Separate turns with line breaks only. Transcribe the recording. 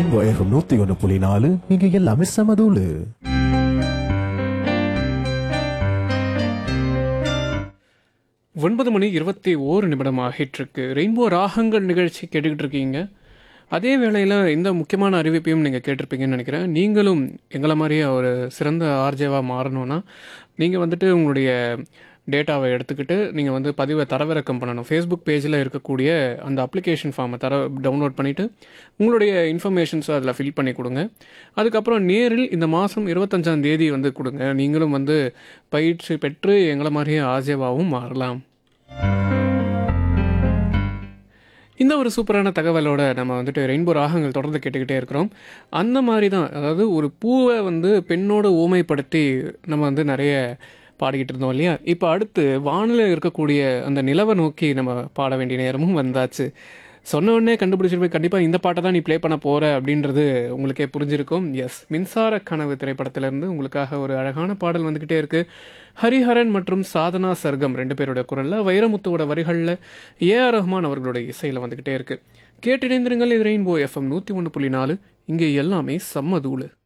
rainbow FM நூத்தி ஒன்று புள்ளி நாலு இங்க எல்லாமே சமதூளு
ஒன்பது மணி இருபத்தி ஓரு நிமிடம் ஆகிட்டுருக்கு ரெயின்போ ராகங்கள் நிகழ்ச்சி கேட்டுக்கிட்டு இருக்கீங்க அதே வேளையில் இந்த முக்கியமான அறிவிப்பையும் நீங்கள் கேட்டிருப்பீங்கன்னு நினைக்கிறேன் நீங்களும் எங்களை மாதிரியே ஒரு சிறந்த ஆர்ஜேவாக மாறணும்னா நீங்கள் வந்துட்டு உங்களுடைய டேட்டாவை எடுத்துக்கிட்டு நீங்கள் வந்து பதிவை தரவிறக்கம் பண்ணணும் ஃபேஸ்புக் பேஜில் இருக்கக்கூடிய அந்த அப்ளிகேஷன் ஃபார்மை தர டவுன்லோட் பண்ணிவிட்டு உங்களுடைய இன்ஃபர்மேஷன்ஸை அதில் ஃபில் பண்ணி கொடுங்க அதுக்கப்புறம் நேரில் இந்த மாதம் இருபத்தஞ்சாம் தேதி வந்து கொடுங்க நீங்களும் வந்து பயிற்சி பெற்று எங்களை மாதிரியே ஆர்ஜேவாகவும் மாறலாம் இந்த ஒரு சூப்பரான தகவலோட நம்ம வந்துட்டு ரெயின்போ ராகங்கள் தொடர்ந்து கேட்டுக்கிட்டே இருக்கிறோம் அந்த மாதிரி தான் அதாவது ஒரு பூவை வந்து பெண்ணோட ஊமைப்படுத்தி நம்ம வந்து நிறைய பாடிக்கிட்டு இருந்தோம் இல்லையா இப்போ அடுத்து வானிலை இருக்கக்கூடிய அந்த நிலவை நோக்கி நம்ம பாட வேண்டிய நேரமும் வந்தாச்சு சொன்ன உடனே கண்டுபிடிச்சிருப்பேன் கண்டிப்பாக இந்த பாட்டை தான் நீ ப்ளே பண்ண போகிற அப்படின்றது உங்களுக்கே புரிஞ்சிருக்கும் எஸ் மின்சார கனவு திரைப்படத்திலேருந்து உங்களுக்காக ஒரு அழகான பாடல் வந்துக்கிட்டே இருக்குது ஹரிஹரன் மற்றும் சாதனா சர்க்கம் ரெண்டு பேரோட குரலில் வைரமுத்துவோட வரிகளில் ஏஆர் ரஹ்மான் அவர்களுடைய இசையில் வந்துக்கிட்டே இருக்குது கேட்டிணைந்திருங்கள் இது ரெயின்போ எஃப்எம் நூற்றி ஒன்று புள்ளி நாலு இங்கே எல்லாமே சம்மதூளு